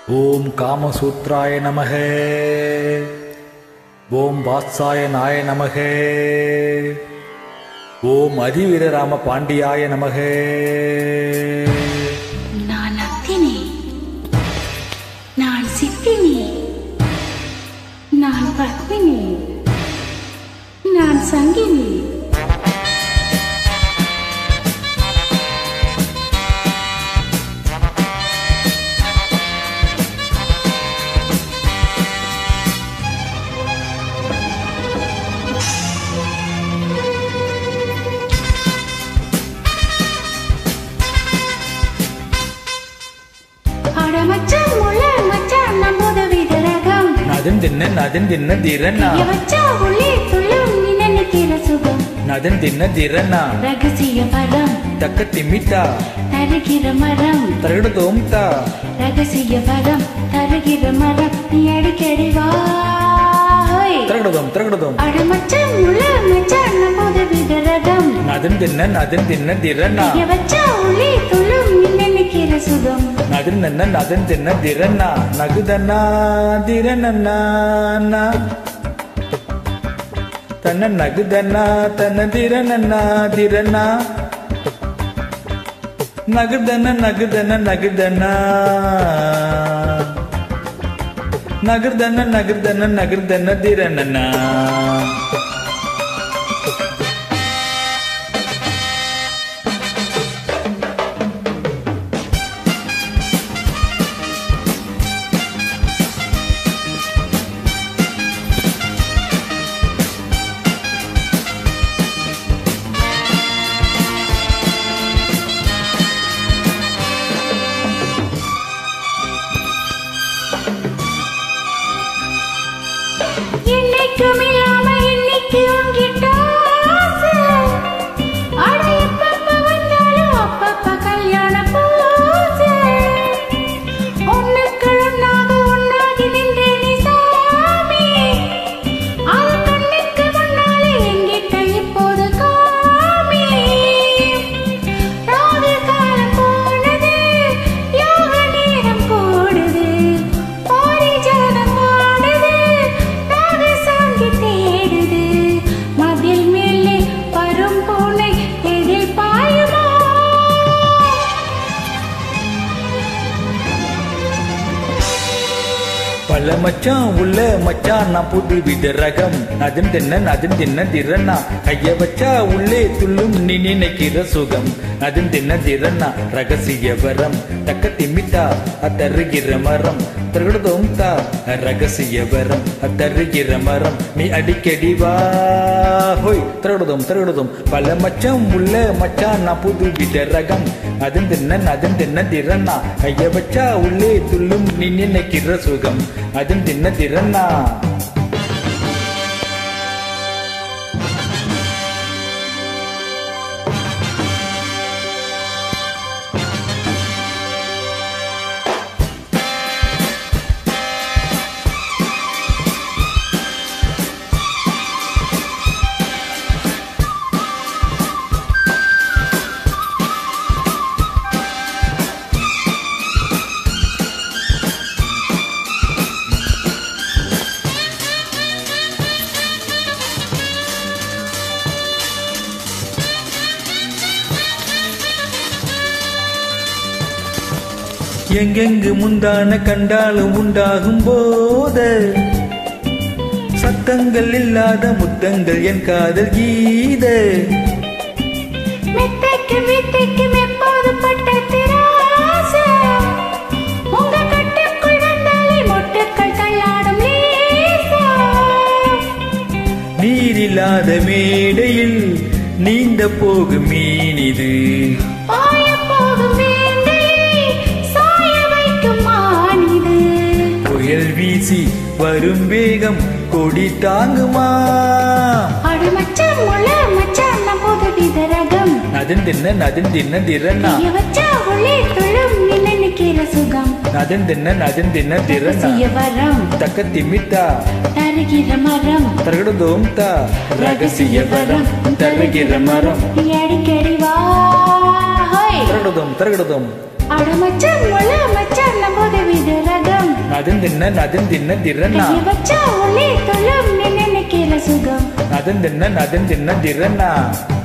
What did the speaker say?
ஓம் காமசூத்ராய நமக ஓம் வாத்சாய நாய நமக ஓம் அதிவீரராம பாண்டியாய நமக நான் அத்தினி நான் சித்தினி நான் பத்மினி நான் சங்கினி அட மச்சான் முள்ள மச்சான் நம்புத விதரகம் நதன் தின்ன நதன் தின்ன திரண்ணா கைய வச்சா உள்ளே துள்ளும் நீ நினைக்கிற சுகம் நதன் தின்ன திரண்ணா ரகசிய பரம் தக்க திமித்தா தருகிற மரம் தரகடதோம் தா ரகசிய பரம் தருகிற மரம் நீ அடிக்கடி வா ஹோய். தரகடதோம் தரகடதோம் அட மச்சான் முள்ள மச்சான் நம்புத விதரகம் நதன் தின்ன நதன் தின்ன திரண்ணா கைய வச்சா உள்ளே துள்ளும் நீ நினைக்கிற சுகம் நதன் தின்ன நதன் தின்ன திரண்ணா நகுதண்ணா திரண்ணா தன்ன நகுதண்ணா தன்ன திரண்ணா திரண்ணா நகுதன நகுதன நகுதனா நகர்தன நகர்தன நகர்தன திரண்ணா என்னைக்கும் இல்லாம இன்னைக்கு உன்கிட்ட ஆசை. அட எப்பப்ப வந்தாலும் அப்பப்ப கல்யாண பூசை. ஒண்ணுக்கு ஒண்ணாக ஒண்ணாகி நின்றேன் நீ சாமி. அது கண்ணுக்கு முன்னாலே என்கிட்ட இப்போது காமி. ராகு காலம் போனது, யோக நேரம் கூடுது. பாரிஜாதம் ஆடுது, ராக சாந்தி தேடுது. மதில் மேலே வரும் பூனை எதில் பாயுமோ பல மச்சான் உள்ள மச்சான் நான் புது வித ரகம் நதன் தின்ன நதன் தின்ன திறனா கைய வச்சா உள்ளே துள்ளும் நீ நினைக்கிற சுகம் நதன் தின்ன திறனா ரகசிய வரம் தக்க திமித்தா அத்தருகிற மரம் தருகடதோம் தா ரகசிய வரம் அத்தருகிற மரம் நீ அடிக்கடி வா ஹோய் தருகடதோம் தருகடதோம் பல மச்சான் உள்ள மச்சான் நான் புது வித ரகம் அதன் தின்ன அதன் தின்ன திறனா கைய வச்சா உள்ளே துள்ளும் நீ நினைக்கிற சுகம் அதன் தின்ன திறனா எங்கெங்கு முந்தான கண்டாலும் உண்டாகும் போத சத்தங்கள் இல்லாத முத்தங்கள் என் காதல் கீத மெத்தைக்கு மெத்தைக்கு எப்போது பட்ட திராசை. உங்க கட்டுக்குள் வந்தாலே மொட்டுக்கள் தள்ளாடும் லேசா. நீரில்லாத மேடையில் நீந்த போகும் மீன் இது பாயப் போகும் வேங்கையை சாய வைக்கும் மானிது. புயல் வீசி வரும் வேகம் கொடி தாங்குமா அட மச்சான், முள்ள மச்சான், நம் புதுவித ரகம். நதன் தின்ன நதன் தின்ன திறனா கைய வச்சா உள்ளே துள்ளும் நீ நினைக்கிற சுகம். நதன் தின்ன நதன் தின்ன திறனா ரகசிய வரம் தக்க திமித்தா தருகிற மரம் தரகடதோம் தா ரகசிய வரம் தருகிற மரம் நீ அடிக்கடி வா ஹோய். தரகடதோம் தரகடதோம் அட மச்சான் முள்ள மச்சான் நான் புது வித ரகம் நதும் தின்ன நதும் தின்ன திறனா கைய வச்சா உள்ளே துள்ளும் நீ நினைக்கிற சுகம் நதும் தின்ன நதும் தின்ன திறனா